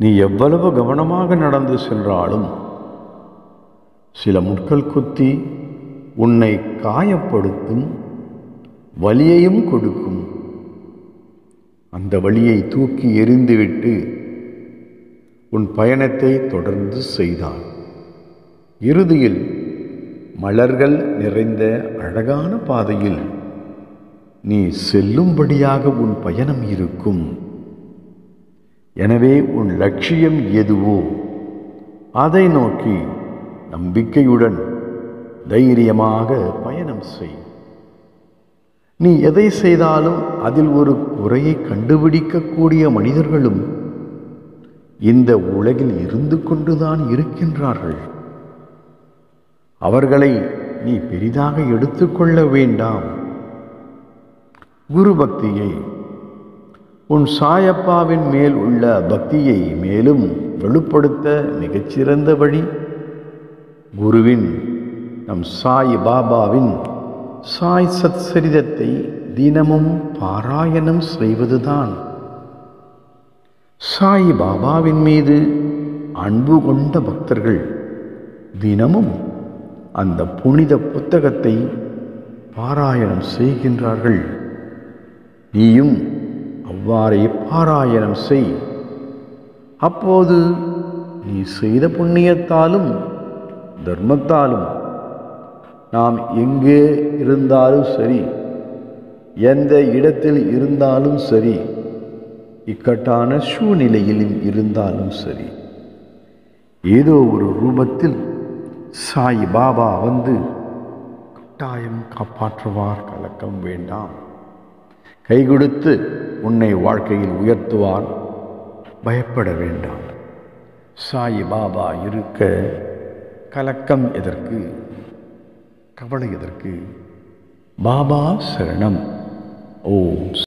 நீ எவ்வளவு கவனமாக நடந்து சென்றாலும் சில முட்கள் குத்தி உன்னை காயப்படுத்தும் வலியையும் கொடுக்கும் அந்த வழியை தூக்கி எறிந்துவிட்டு உன் பயணத்தை தொடர்ந்து செய்தார் இறுதியில் மலர்கள் நிறைந்த அழகான பாதையில் நீ செல்லும்படியாக உன் பயணம் இருக்கும் எனவே உன் லட்சியம் எதுவோ அதை நோக்கி நம்பிக்கையுடன் தைரியமாக பயணம் செய் நீ எதை செய்தாலும் அதில் ஒரு குறையை கண்டுபிடிக்கக்கூடிய மனிதர்களும் இந்த உலகில் இருந்து கொண்டுதான் இருக்கின்றார்கள் அவர்களை நீ பெரிதாக எடுத்துக்கொள்ள வேண்டாம் குரு பக்தியை உன் சாயப்பாவின் மேல் உள்ள பக்தியை மேலும் வெளிப்படுத்த மிகச்சிறந்த வழி குருவின் நம் சாய் பாபாவின் சாய் சத்சரிதத்தை தினமும் பாராயணம் செய்வதுதான் சாய் பாபாவின் மீது அன்பு கொண்ட பக்தர்கள் தினமும் அந்த புனித புத்தகத்தை பாராயணம் செய்கின்றார்கள் நீயும் அவ்வாறே பாராயணம் செய் அப்போது நீ செய்த புண்ணியத்தாலும் தர்மத்தாலும் நாம் எங்கே இருந்தாலும் சரி எந்த இடத்தில் இருந்தாலும் சரி இக்கட்டான சூழ்நிலையிலும் இருந்தாலும் சரி ஏதோ ஒரு ரூபத்தில் சாய் பாபா வந்து கட்டாயம் காப்பாற்றுவார் கலக்கம் வேண்டாம் கை கொடுத்து உன்னை வாழ்க்கையில் உயர்த்துவார் பயப்பட வேண்டாம் சாய் பாபா இருக்க கலக்கம் எதற்கு கவலை எதற்கு பாபா சரணம் ஓம்